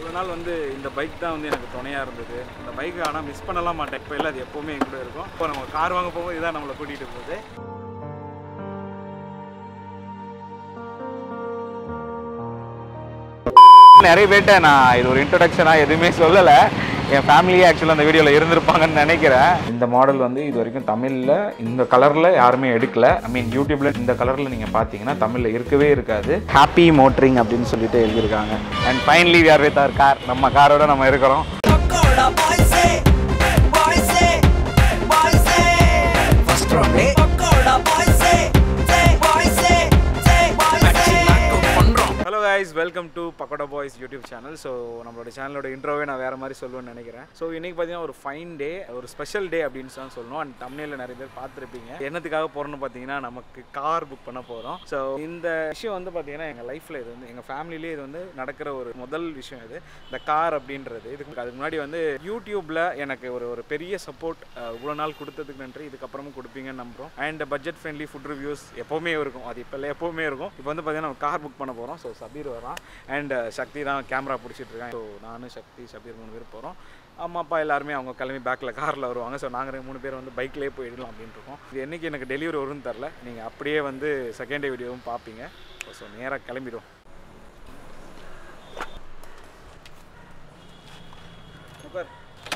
இவ்வளோ நாள் வந்து இந்த பைக் தான் வந்து எனக்கு துணையாக இருந்தது இந்த பைக் ஆனால் மிஸ் பண்ணலாம் மாட்டேன் இப்போ இல்லை அது எப்போவுமே என் கூட இருக்கும் இப்போ நம்ம கார் வாங்க போகும்போது இதான் நம்மளை கூட்டிகிட்டு போகுது நிறைய பேர்ட்ட நான் இது ஒரு இன்ட்ரடக்ஷனாக எதுவுமே சொல்லலை என் ஃபேமிலியே ஆக்சுவலாக அந்த வீடியோவில் இருந்திருப்பாங்கன்னு நினைக்கிறேன் இந்த மாடல் வந்து இது வரைக்கும் தமிழில் இந்த கலரில் யாருமே எடுக்கல ஐ மீன் யூடியூப்பில் இந்த கலரில் நீங்கள் பார்த்தீங்கன்னா தமிழில் இருக்கவே இருக்காது ஹாப்பி மோட்டரிங் அப்படின்னு சொல்லிட்டு எழுதியிருக்காங்க and finally we're with our car நம்ம காரோட நம்ம இருக்கிறோம் Pakoda boys say, boys say, boys say. First round day. Pakoda boys say, say, boys say, say, boys say. Hello guys welcome to Pakoda boys YouTube channel so நம்மளோட சேனலோட இன்ட்ரோவே நான் வேறு மாதிரி சொல்லுவேன்னு நினைக்கிறேன் ஸோ இன்றைக்கி பார்த்தீங்கன்னா ஒரு ஃபைன் டே ஒரு ஸ்பெஷல் டே அப்படின்னு தான் சொல்லணும் அண்ட் தமிழில் நிறைய பேர் பார்த்துருப்பீங்க என்னத்துக்காக போகிறோம்னு பார்த்தீங்கன்னா நமக்கு கார் புக் பண்ண போகிறோம் ஸோ இந்த விஷயம் வந்து பார்த்தீங்கன்னா எங்கள் லைஃப்பில் இது வந்து எங்கள் ஃபேமிலிலே இது வந்து நடக்கிற ஒரு முதல் விஷயம் இது இந்த கார் அப்படின்றது இதுக்கு அதுக்கு முன்னாடி வந்து யூடியூப்பில் எனக்கு ஒரு ஒரு பெரிய சப்போர்ட் இவ்வளோ நாள் கொடுத்ததுக்கு நன்றி இதுக்கப்புறமும் கொடுப்பீங்கன்னு நம்புகிறோம் and budget friendly food reviews எப்போவுமே இருக்கும் அது இப்போ எப்போவுமே இருக்கும் இப்போ வந்து பார்த்தீங்கன்னா நம்ம கார் புக் பண்ண போகிறோம் ஸோ சபீர் வரான் அண்ட் சக்தி தான் கேமரா பிடிச்சிட்டு இருக்காங்க ஸோ நானும் சக்தி சபீர் மூணு பேர் போகிறோம் அம்மா அப்பா எல்லாருமே அவங்க கிளம்பி பேக்கில் காரில் வருவாங்க ஸோ நாங்கள் மூணு பேர் வந்து பைக்லேயே போயிடலாம் அப்படின்னு இருக்கோம் இது என்னைக்கு எனக்கு டெலிவரி வரும்னு தெரில நீங்கள் அப்படியே வந்து செகண்ட் டே வீடியோவும் பார்ப்பீங்க ஸோ நேராக கிளம்பிடுவோம் சூப்பர்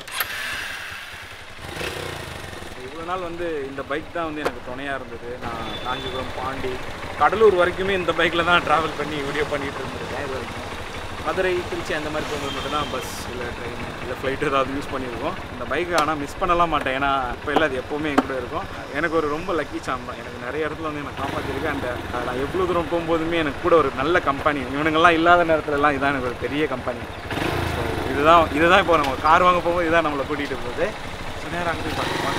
இவ்வளோ நாள் வந்து இந்த பைக் தான் வந்து எனக்கு துணையாக இருந்தது நான் காஞ்சிபுரம் பாண்டி கடலூர் வரைக்குமே இந்த பைக்கில் தான் ட்ராவல் பண்ணி வீடியோ பண்ணிகிட்டு இருந்திருக்கேன் இது வரைக்கும் மதுரை திருச்சி அந்த மாதிரி போகும்போது மட்டும்தான் பஸ் இல்லை ட்ரெயின் இல்லை ஃப்ளைட் ஏதாவது யூஸ் பண்ணியிருக்கோம் இந்த பைக்கை ஆனால் மிஸ் பண்ணலாம் மாட்டேன் ஏன்னா இப்போ இல்லை அது எப்போவுமே என் கூட இருக்கும் எனக்கு ஒரு ரொம்ப லக்கி சாம் தான் எனக்கு நிறைய இடத்துல வந்து எனக்கு காப்பாற்றிருக்கு அண்ட் நான் எவ்வளோ தூரம் போகும்போதுமே எனக்கு கூட ஒரு நல்ல கம்பெனி இவனுங்கெல்லாம் இல்லாத நேரத்துலலாம் இதான் எனக்கு ஒரு பெரிய கம்பெனி ஸோ இதுதான் இதுதான் இப்போ நம்ம கார் வாங்க போகும்போது இதான் நம்மளை கூட்டிகிட்டு போகுது ஸோ நேரம் அங்கே போய் பார்க்கலாம்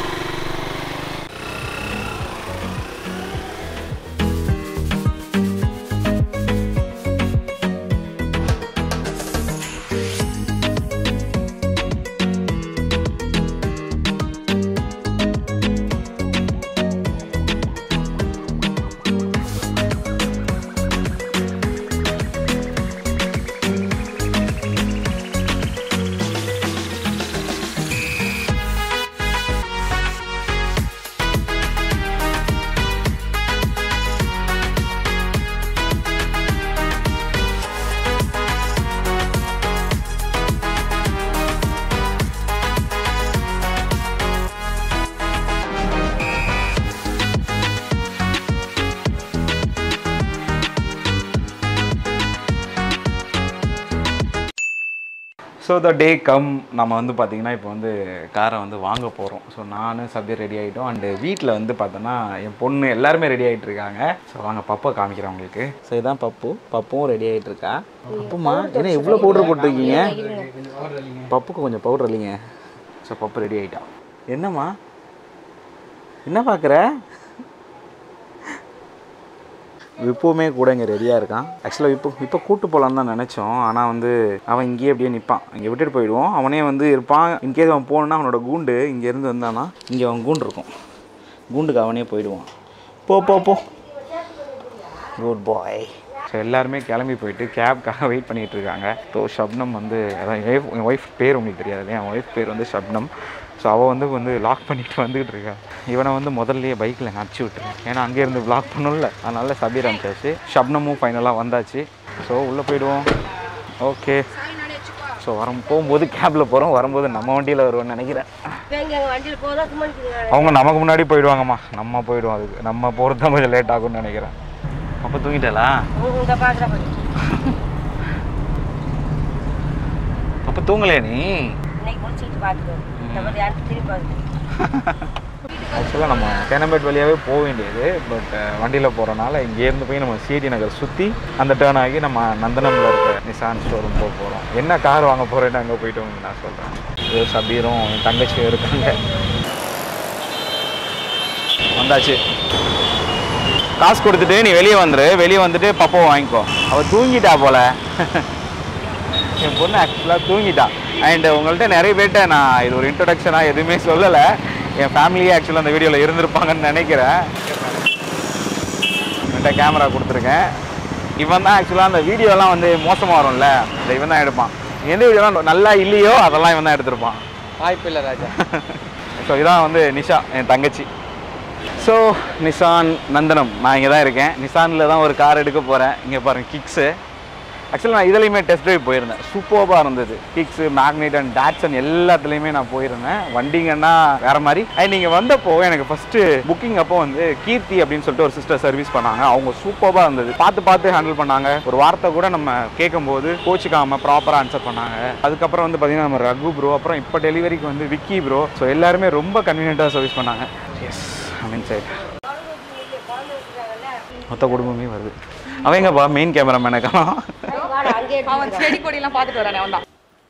ஸோ த டே கம் நம்ம வந்து பார்த்திங்கன்னா இப்போ வந்து காரை வந்து வாங்க போகிறோம் ஸோ நானும் சபீர் ரெடி ஆகிட்டோம் அண்டு வீட்டில் வந்து பார்த்தோன்னா என் பொண்ணு எல்லாருமே ரெடி ஆகிட்டு இருக்காங்க ஸோ வாங்க பப்பை காமிக்கிறேன் உங்களுக்கு ஸோ இதான் பப்பு பப்பும் ரெடி ஆகிட்டு இருக்கா பப்புமா என்ன இவ்வளோ பவுடர் போட்டிருக்கீங்க பப்புக்கு கொஞ்சம் பவுடர் இல்லைங்க ஸோ பப்பு ரெடி ஆகிட்டான் என்னம்மா என்ன பார்க்குற விப்புமே கூட இங்கே ரெடியாக இருக்கான் ஆக்சுவலாக இப்போ இப்போ கூட்டு போகலான்னு தான் நினச்சோம் ஆனால் வந்து அவன் இங்கேயே அப்படியே நிற்பான் இங்கே விட்டுட்டு போயிடுவோம் அவனே வந்து இருப்பான் இன்கேஸ் அவன் போகணுன்னா அவனோட கூண்டு இங்கேருந்து வந்தானா இங்கே அவன் கூண்டு இருக்கும் கூண்டுக்கு அவனே போயிடுவான் போ போ போ குட் பாய் ஸோ எல்லாருமே கிளம்பி போயிட்டு கேப்காக வெயிட் பண்ணிகிட்டு இருக்காங்க ஸோ ஷப்னம் வந்து அதான் என் ஒய்ஃப் பேர் உங்களுக்கு தெரியாது இல்லையா என் ஒய்ஃப் பேர் வந்து ஷப்னம் ஸோ அவள் வந்து வந்து லாக் பண்ணிட்டு வந்துகிட்டு இருக்கா இவனை வந்து முதல்லயே பைக்கில் அனுப்பிச்சி விட்டுருவேன் ஏன்னா அங்கேருந்து லாக் பண்ணல அதனால சபீர் அனுப்பிச்சாச்சு ஷப்னமும் ஃபைனலாக வந்தாச்சு ஸோ உள்ளே போயிடுவோம் ஓகே ஸோ வரும் போகும்போது கேபில் போகிறோம் வரும்போது நம்ம வண்டியில் வருவோம்னு நினைக்கிறேன் எங்க வண்டியில் போதா சும்மா நிக்குதுங்க. அவங்க நமக்கு முன்னாடி போயிடுவாங்கம்மா நம்ம போயிடுவோம் அதுக்கு நம்ம போகிறது தான் கொஞ்சம் லேட் ஆகும்னு நினைக்கிறேன் அப்போ தூங்கிட்டாளா உங்க- உங்க பாக்குற பாரு. அப்போ தூங்கலையா நீ இன்னைக்கு முடிச்சுட்டு பாத்துக்கோ இந்த மாதிரி யாருக்கு திரும்பி பாருங்க ஆக்சுவலாக நம்ம தேனம்பேட் வழியாகவே போக வேண்டியது பட் வண்டியில் போகிறனால இங்கேருந்து போய் நம்ம சிடி நகர் சுற்றி அந்த டேர்ன் ஆகி நம்ம நந்தனமில் இருக்க நிசான் ஷோரூம் போக போகிறோம் என்ன கார் வாங்க போகிறேன்னு அங்கே போயிட்டு உங்களுக்கு நான் சொல்கிறேன் இது சபீரும் என் தங்கச்சியும் இருக்காங்க வந்தாச்சு காசு கொடுத்துட்டு நீ வெளியே வந்துரு வெளியே வந்துட்டு பப்போ வாங்கிக்கோ அவள் தூங்கிட்டா போல என் பொண்ணு ஆக்சுவலாக தூங்கிட்டா அண்ட் உங்கள்கிட்ட நிறைய பேர்ட்ட நான் இது ஒரு இன்ட்ரடக்ஷனாக எதுவுமே சொல்லலை என் ஃபேமிலியே ஆக்சுவலாக அந்த வீடியோவில் இருந்திருப்பாங்கன்னு நினைக்கிறேன் என்கிட்ட கேமரா கொடுத்துருக்கேன் இவன் தான் ஆக்சுவலாக அந்த வீடியோலாம் வந்து மோசமாக வரும்ல இந்த இவன் தான் எடுப்பான் எந்த வீடியோலாம் நல்லா இல்லையோ அதெல்லாம் இவன் தான் எடுத்திருப்பான் வாய்ப்பு இல்லை ராஜா ஸோ இதான் வந்து நிஷா என் தங்கச்சி ஸோ நிசான் நந்தனம் நான் இங்கே தான் இருக்கேன் நிசானில் தான் ஒரு கார் எடுக்க போகிறேன் இங்கே பாருங்க கிக்ஸு ஆக்சுவலாக நான் இதுலேயுமே டெஸ்ட் ட்ரைவ் போயிருந்தேன் சூப்பராக இருந்தது கிக்ஸு மேக்னெட் அண்ட் டாட்சன் எல்லாத்துலேயுமே நான் போயிருந்தேன் வண்டிங்கன்னா வேற மாதிரி அண்ட் நீங்கள் வந்தப்போ எனக்கு ஃபஸ்ட்டு புக்கிங் அப்போ வந்து கீர்த்தி அப்படின்னு சொல்லிட்டு ஒரு சிஸ்டர் சர்வீஸ் பண்ணாங்க அவங்க சூப்பராக இருந்தது பார்த்து பார்த்து ஹேண்டில் பண்ணாங்க ஒரு வார்த்தை கூட நம்ம கேட்கும்போது கோச்சிக்காம ப்ராப்பராக ஆன்சர் பண்ணாங்க அதுக்கப்புறம் வந்து பார்த்தீங்கன்னா நம்ம ரகு ப்ரோ அப்புறம் இப்போ டெலிவரிக்கு வந்து விக்கி ப்ரோ ஸோ எல்லாருமே ரொம்ப கன்வீனியண்ட்டாக சர்வீஸ் பண்ணாங்க எஸ் ஐ சைட் மொத்த குடும்பமே வருது அவன் எங்கப்பா மெயின் கேமராமேனுக்கா வாடா, அங்கே அவன் செடி கொடியெல்லாம் பார்த்துட்டு வரானே அவன் தான்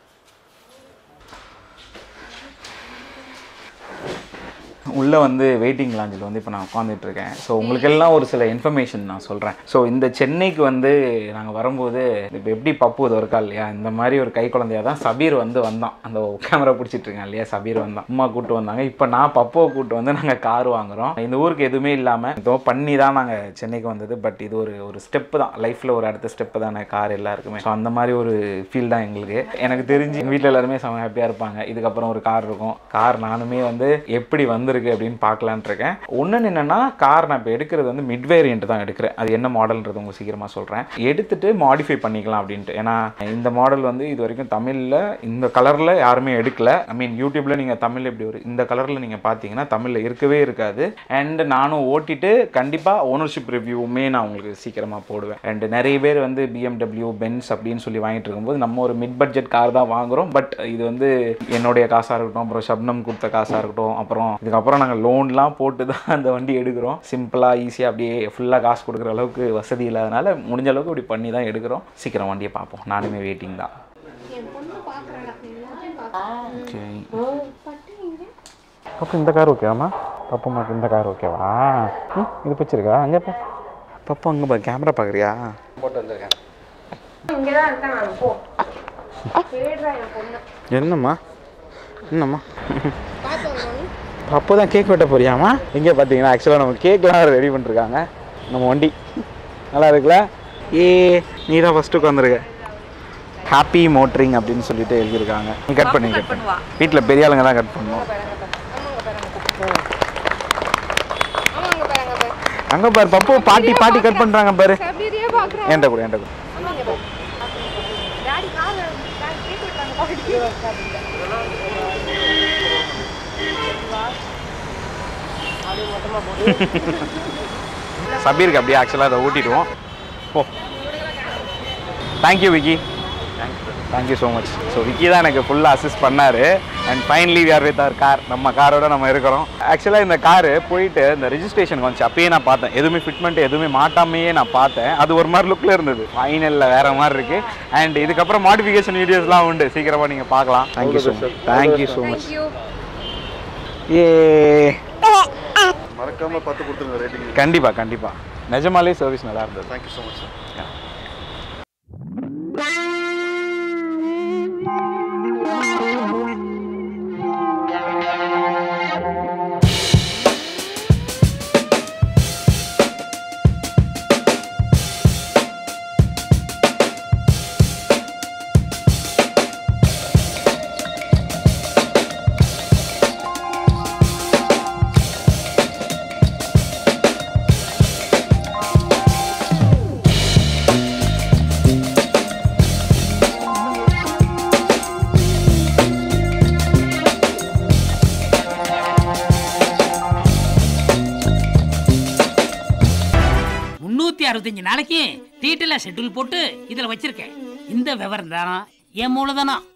உள்ளே வந்து வெயிட்டிங் லாஞ்சில் வந்து இப்போ நான் உட்காந்துட்டு இருக்கேன் ஸோ உங்களுக்கு எல்லாம் ஒரு சில இன்ஃபர்மேஷன் நான் சொல்கிறேன் ஸோ இந்த சென்னைக்கு வந்து நாங்கள் வரும்போது இப்போ எப்படி பப்பு இது இருக்கா இல்லையா இந்த மாதிரி ஒரு கை குழந்தையா தான் சபீர் வந்து வந்தான் அந்த கேமரா பிடிச்சிட்டு இருக்கேன் இல்லையா சபீர் வந்தான் அம்மா கூட்டு வந்தாங்க இப்போ நான் பப்புவை கூட்டு வந்து நாங்கள் கார் வாங்குறோம் இந்த ஊருக்கு எதுவுமே இல்லாமல் இதோ பண்ணி தான் நாங்கள் சென்னைக்கு வந்தது பட் இது ஒரு ஒரு ஸ்டெப்பு தான் லைஃப்பில் ஒரு அடுத்த ஸ்டெப்பு தானே கார் எல்லாருக்குமே ஸோ அந்த மாதிரி ஒரு ஃபீல் தான் எங்களுக்கு எனக்கு தெரிஞ்சு எங்கள் வீட்டில் எல்லாருமே செம ஹாப்பியாக இருப்பாங்க இதுக்கப்புறம் ஒரு கார் இருக்கும் கார் நானுமே வந்து எப்படி வந்திருக்கு அப்படின்னு பார்க்கலான்ட்டு இருக்கேன் ஒன்று என்னென்னா கார் நான் இப்போ எடுக்கிறது வந்து மிட் வேரியன்ட் தான் எடுக்கிறேன் அது என்ன மாடல்ன்றது உங்களுக்கு சீக்கிரமாக சொல்கிறேன் எடுத்துட்டு மாடிஃபை பண்ணிக்கலாம் அப்படின்ட்டு ஏன்னா இந்த மாடல் வந்து இது வரைக்கும் தமிழில் இந்த கலரில் யாருமே எடுக்கல ஐ மீன் யூடியூப்பில் நீங்கள் தமிழ் இப்படி ஒரு இந்த கலரில் நீங்கள் பார்த்தீங்கன்னா தமிழில் இருக்கவே இருக்காது அண்ட் நானும் ஓட்டிட்டு கண்டிப்பாக ஓனர்ஷிப் ரிவ்யூவுமே நான் உங்களுக்கு சீக்கிரமாக போடுவேன் அண்ட் நிறைய பேர் வந்து பிஎம்டபிள்யூ பென்ஸ் அப்படின்னு சொல்லி வாங்கிட்டு இருக்கும்போது நம்ம ஒரு மிட் பட்ஜெட் கார் தான் வாங்குறோம் பட் இது வந்து என்னுடைய காசாக இருக்கட்டும் அப்புறம் ஷப்னம் கொடுத்த காசாக இருக்கட்டும் அப்புறம் இதுக்கப்புறம் நாங்கள் லோன்லாம் போட்டு தான் அந்த வண்டி எடுக்கிறோம் சிம்பிளாக ஈஸியாக அப்படியே ஃபுல்லாக காசு கொடுக்குற அளவுக்கு வசதி இல்லாதனால முடிஞ்ச அளவுக்கு இப்படி பண்ணி தான் எடுக்கிறோம் சீக்கிரம் வண்டியை பார்ப்போம் நானுமே வெயிட்டிங் தான் ஓகே அப்போ இந்த கார் ஓகேவாம்மா பப்பு மாக்கு இந்த கார் ஓகேவா ம் இது பிடிச்சிருக்கா அங்கே பா பப்பு அங்கே பா கேமரா பார்க்குறியா போட்டு வந்திருக்கேன் இங்கதான் இருக்கான் அவன், போ தேடுறா என் பொண்ணு என்னம்மா என்னம்மா அப்போ தான் கேக் வெட்ட போறியாம்மா எங்கே பார்த்தீங்கன்னா ஆக்சுவலாக நம்ம கேக்லாம் ரெடி பண்ணிருக்காங்க நம்ம வண்டி நல்லா இருக்குல்ல ஏ நீ தான் ஃபஸ்ட்டு உட்காந்துருக்க ஹாப்பி மோட்டரிங் அப்படின்னு சொல்லிட்டு எழுதியிருக்காங்க நீ கட் பண்ணி கட் பண்ணுவா. வீட்டில் பெரிய ஆளுங்க தான் கட் பண்ணுவோம் அங்கே பாரு பப்பு பாட்டி பாட்டி கட் பண்ணுறாங்க பாரு ஏன்டா கூட ஏன்டா கூட சபீருக்கு அப்படியே ஆக்சுவலாக அதை ஊட்டிடுவோம் oh thank you Vicky thank you so much so Vicky தான் எனக்கு ஃபுல்லாக அசிஸ்ட் பண்ணார் and finally we're with our car நம்ம காரோட நம்ம இருக்கிறோம் ஆக்சுவலாக இந்த காரு போயிட்டு இந்த ரெஜிஸ்ட்ரேஷன் வந்துச்சு அப்பயே நான் பார்த்தேன் எதுவுமே ஃபிட்மெண்ட் எதுவுமே மாட்டாமையே நான் பார்த்தேன் அது ஒரு மாதிரி லுக்கில் இருந்தது ஃபைனலில் வேறு மாதிரி இருக்குது அண்ட் இதுக்கப்புறம் மாடிஃபிகேஷன் வீடியோஸ்லாம் உண்டு சீக்கிரமாக நீங்கள் பார்க்கலாம் thank you so much thank you so much ஏ மறக்காம பார்த்து கொடுத்துருங்க ரேட்டிங் கண்டிப்பாக கண்டிப்பாக நிஜமாலே சர்வீஸ் நல்லா இருந்தது தேங்க்யூ ஸோ மச் சார் முன்னூத்தி அறுபத்தஞ்சு நாளைக்கு டீட்டெயிலாக ஷெட்யூல் போட்டு இதில் வச்சிருக்கேன் இந்த விவரம் தான் என் மூலதனம்